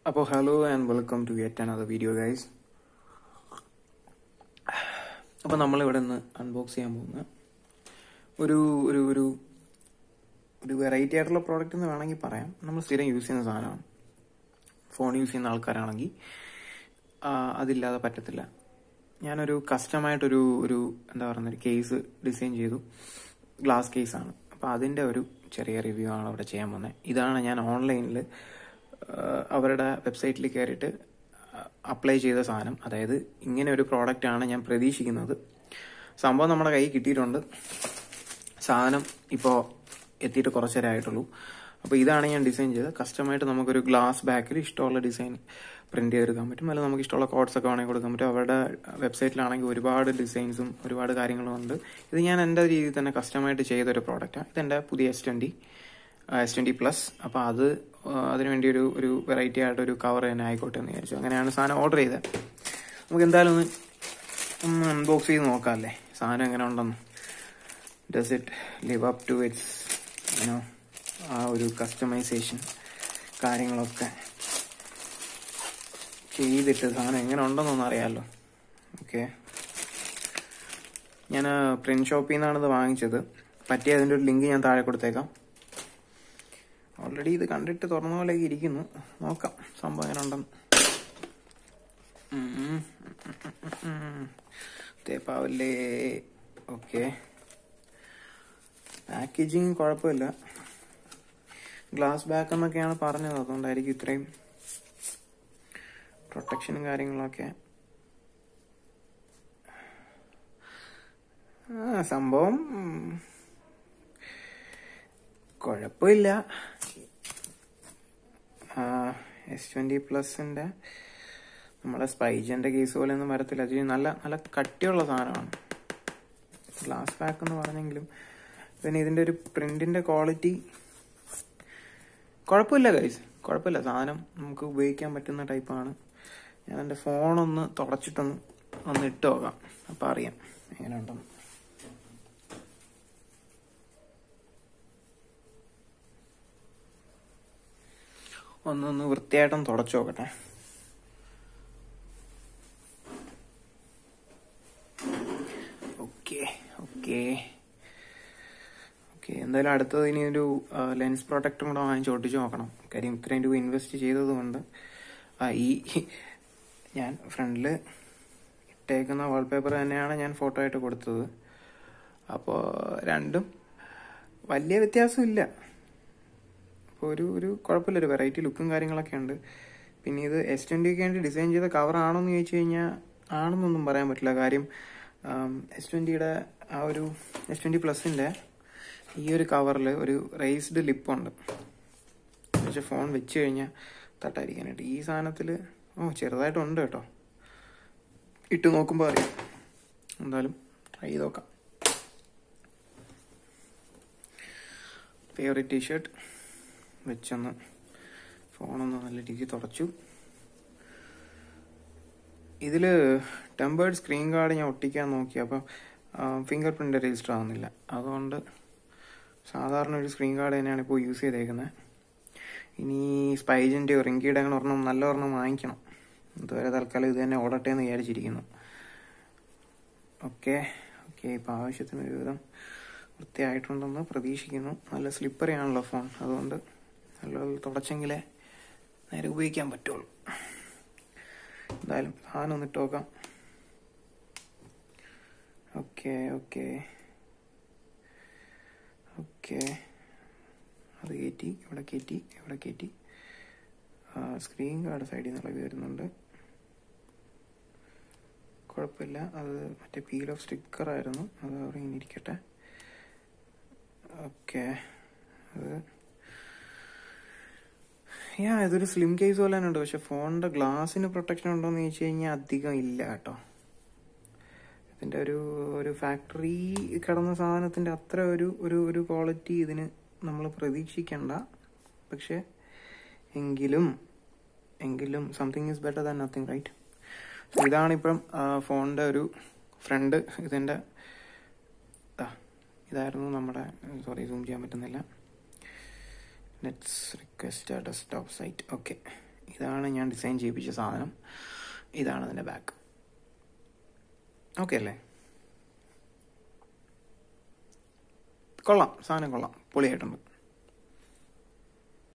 അപ്പോൾ hello and welcome to yet another video guys അപ്പോൾ നമ്മളിവിടെ നിന്ന് അൺബോക്സ് ചെയ്യാൻ പോകുന്ന ഒരു ഒരു ഒരു ഒരു വെറൈറ്റി ആയിട്ടുള്ള പ്രോഡക്റ്റ് എന്ന് വേണമെങ്കിൽ പറയാം നമ്മൾ സ്ഥിരം യൂസ് ചെയ്യുന്ന സാധനമാണ് ഫോൺ യൂസ് ചെയ്യുന്ന ആൾക്കാരാണെങ്കിൽ ആ, അതില്ലാതെ പറ്റത്തില്ല ഞാനൊരു കസ്റ്റമായിട്ടൊരു ഒരു എന്താ പറയുന്ന ഒരു കേസ് ഡിസൈൻ ചെയ്തു ഗ്ലാസ് കേസാണ് അപ്പോൾ അതിൻ്റെ ഒരു ചെറിയ റിവ്യൂ ആണ് അവിടെ ചെയ്യാൻ പോകുന്നത് ഇതാണ് ഞാൻ ഓൺലൈനിൽ അവരുടെ വെബ്സൈറ്റിൽ കയറിയിട്ട് അപ്ലൈ ചെയ്ത സാധനം അതായത് ഇങ്ങനെ ഒരു പ്രോഡക്റ്റ് ആണ് ഞാൻ പ്രതീക്ഷിക്കുന്നത് സംഭവം നമ്മുടെ കയ്യിൽ കിട്ടിയിട്ടുണ്ട് സാധനം ഇപ്പോൾ എത്തിയിട്ട് കുറച്ച് നേരം ആയിട്ടുള്ളൂ അപ്പോൾ ഇതാണ് ഞാൻ ഡിസൈൻ ചെയ്തത് കസ്റ്റമായിട്ട് നമുക്കൊരു ഗ്ലാസ് ബാക്കിൽ ഇഷ്ടമുള്ള ഡിസൈൻ പ്രിന്റ് ചെയ്തെടുക്കാൻ പറ്റും അല്ലെങ്കിൽ നമുക്ക് ഇഷ്ടമുള്ള കോഡ്സ് ഒക്കെ വേണമെങ്കിൽ കൊടുക്കാൻ പറ്റും അവരുടെ വെബ്സൈറ്റിലാണെങ്കിൽ ഒരുപാട് ഡിസൈൻസും ഒരുപാട് കാര്യങ്ങളും ഉണ്ട് ഇത് ഞാൻ എൻ്റെ രീതിയിൽ തന്നെ കസ്റ്റമായിട്ട് ചെയ്തൊരു പ്രോഡക്റ്റാണ് ഇതെൻ്റെ പുതിയ S twenty S twenty plus അപ്പോൾ അത് ആ, അതിനുവേണ്ടി ഒരു ഒരു വെറൈറ്റി ആയിട്ട് ഒരു കവർ തന്നെ ആയിക്കോട്ടെ എന്ന് വിചാരിച്ചു അങ്ങനെയാണ് സാധനം ഓർഡർ ചെയ്തത് നമുക്ക് എന്തായാലും ഒന്ന് ഒന്ന് അൺബോക്സ് ചെയ്ത് നോക്കാമല്ലേ സാധനം എങ്ങനെ ഉണ്ടെന്ന് does it live up to it's you know ആ ഒരു കസ്റ്റമൈസേഷൻ കാര്യങ്ങളൊക്കെ ചെയ്തിട്ട് സാധനം എങ്ങനെ ഉണ്ടെന്നൊന്നും അറിയാമല്ലോ ഓക്കെ ഞാൻ പ്രിന്റ് ഷോപ്പിൽ നിന്നാണ് ഇത് വാങ്ങിച്ചത് പറ്റിയ അതിൻ്റെ ഒരു ലിങ്ക് ഞാൻ താഴെ കൊടുത്തേക്കാം ഓൾറെഡി ഇത് കണ്ടിട്ട് തുറന്ന പോലെ ഇരിക്കുന്നു നോക്കാം സംഭവം എങ്ങനെ ഉണ്ടെന്ന് ഉം. തേപ്പാവല്ലേ ഓക്കെ പാക്കേജിങ് കുഴപ്പമില്ല ഗ്ലാസ് ബാക്ക് എന്നൊക്കെയാണ് പറഞ്ഞത് അതുകൊണ്ടായിരിക്കും ഇത്രയും പ്രൊട്ടക്ഷനും കാര്യങ്ങളൊക്കെ ആ സംഭവം ഉം, കുഴപ്പമില്ല എസ് ട്വന്റി പ്ലസിന്റെ നമ്മുടെ സ്പൈജന്റെ കേസ് പോലെ ഒന്നും വരത്തില്ല അത് നല്ല നല്ല കട്ടിയുള്ള സാധനമാണ് ഗ്ലാസ് ബാക്ക് എന്ന് പറഞ്ഞെങ്കിലും പിന്നെ ഇതിന്റെ ഒരു പ്രിന്റിന്റെ ക്വാളിറ്റി കുഴപ്പമില്ല ഗൈസ് കുഴപ്പമില്ല സാധനം നമുക്ക് ഉപയോഗിക്കാൻ പറ്റുന്ന ടൈപ്പാണ് ഞാൻ എൻ്റെ ഫോണൊന്ന് തുടച്ചിട്ടൊന്ന് ഒന്ന് ഇട്ട് നോക്കാം അപ്പം അറിയാം എങ്ങനെ ഉണ്ടെന്ന് ഒന്നൊന്ന് വൃത്തിയായിട്ടൊന്ന് തുടച്ചു നോക്കട്ടെ ഓക്കെ ഓക്കെ ഓക്കെ എന്തായാലും അടുത്തത് ഇനി ഒരു ലെൻസ് പ്രൊട്ടക്ടറും കൂടെ വാങ്ങിച്ച് ഒട്ടിച്ച് നോക്കണം കാര്യം ഇത്രയും രൂപ ഇൻവെസ്റ്റ് ചെയ്തത് കൊണ്ട് ആ, ഈ ഞാൻ ഫ്രണ്ടിൽ ഇട്ടേക്കുന്ന വാൾപേപ്പർ തന്നെയാണ് ഞാൻ ഫോട്ടോ ആയിട്ട് കൊടുത്തത് അപ്പോൾ രണ്ടും വലിയ വ്യത്യാസമില്ല അപ്പോൾ ഒരു ഒരു കുഴപ്പമില്ല ഒരു വെറൈറ്റി ലുക്കും കാര്യങ്ങളൊക്കെ ഉണ്ട് പിന്നെ ഇത് എസ് ട്വൻറ്റിക്ക് വേണ്ടി ഡിസൈൻ ചെയ്ത കവർ ആണോന്ന് ചോദിച്ചു കഴിഞ്ഞാൽ ആണെന്നൊന്നും പറയാൻ പറ്റില്ല കാര്യം എസ് ട്വൻറ്റിയുടെ ആ ഒരു എസ് ട്വൻറ്റി പ്ലസിൻ്റെ ഈ ഒരു കവറിൽ ഒരു റേസ്ഡ് ലിപ്പുണ്ട് പക്ഷെ ഫോൺ വെച്ച് കഴിഞ്ഞാൽ തട്ടായിരിക്കാനായിട്ട് ഈ സാധനത്തിൽ ഓ ചെറുതായിട്ടുണ്ട് കേട്ടോ ഇട്ട് നോക്കുമ്പോൾ അറിയാം എന്തായാലും ട്രൈ ചെയ്ത് നോക്കാം ഫേവറേറ്റ് ടീഷർട്ട് വെച്ചൊന്ന് ഫോണൊന്ന് നല്ല രീതിയിൽ തുടച്ചു ഇതിൽ ടെമ്പേർഡ് സ്ക്രീൻ ഗാർഡ് ഞാൻ ഒട്ടിക്കാൻ നോക്കി അപ്പം ഫിംഗർ പ്രിൻ്റ് രജിസ്റ്റർ ആവുന്നില്ല അതുകൊണ്ട് സാധാരണ ഒരു സ്ക്രീൻ ഗാർഡ് തന്നെയാണ് ഇപ്പോൾ യൂസ് ചെയ്തേക്കുന്നത് ഇനി സ്പൈജിൻ്റെയോ റിങ്കിയുടെ അങ്ങനെ ഒരെണ്ണം നല്ല ഒരെണ്ണം വാങ്ങിക്കണം ഇതുവരെ തൽക്കാലം ഇത് തന്നെ ഓടട്ടെ എന്ന് വിചാരിച്ചിരിക്കുന്നു ഓക്കെ ഓക്കെ ഇപ്പം ആവശ്യത്തിന് ഒരുവിധം വൃത്തിയായിട്ടുണ്ടെന്ന് പ്രതീക്ഷിക്കുന്നു നല്ല സ്ലിപ്പറി ആണല്ലോ ഫോൺ അതുകൊണ്ട് നല്ല തുടച്ചെങ്കിലേ നേരെ ഉപയോഗിക്കാൻ പറ്റുള്ളൂ എന്തായാലും സാധനം ഒന്നിട്ട് നോക്കാം ഓക്കെ ഓക്കെ ഓക്കെ അത് കയറ്റി ഇവിടെ കയറ്റി ഇവിടെ കയറ്റി സ്ക്രീൻ ഗാർഡ് സൈഡിൽ നിന്ന് ഇളകി വരുന്നുണ്ട് കുഴപ്പമില്ല അത് മറ്റേ പീൽ ഓഫ് സ്റ്റിക്കർ ആയിരുന്നു അത് അവിടെ ഇങ്ങനെ ഇരിക്കട്ടെ ഓക്കെ അത് യാ ഇതൊരു സ്ലിം കേസ് പോലെ തന്നെ ഉണ്ട് പക്ഷെ ഫോണിന്റെ ഗ്ലാസിന് പ്രൊട്ടക്ഷൻ ഉണ്ടോ എന്ന് ചോദിച്ചു കഴിഞ്ഞാൽ അധികം ഇല്ല കേട്ടോ ഇതിന്റെ ഒരു ഒരു ഫാക്ടറി കിടന്ന സാധനത്തിന്റെ അത്ര ഒരു ഒരു ഒരു ക്വാളിറ്റി ഇതിന് നമ്മൾ പ്രതീക്ഷിക്കണ്ട പക്ഷെ എങ്കിലും എങ്കിലും something is better than nothing right ഇതാണ് ഇപ്പം ഫോണിന്റെ ഒരു ഫ്രണ്ട് ഇതിന്റെ ദാ, ഇതായിരുന്നു നമ്മുടെ സോറി സൂം ചെയ്യാൻ പറ്റുന്നില്ല let's request desktop site okay ഇതാണ് ഞാൻ ഡിസൈൻ ചെയ്യിപ്പിച്ച സാധനം ഇതാണ് അതിൻ്റെ ബാക്ക് ഓക്കെ അല്ലേ കൊള്ളാം സാധനം കൊള്ളാം പൊളിയായിട്ടുണ്ട്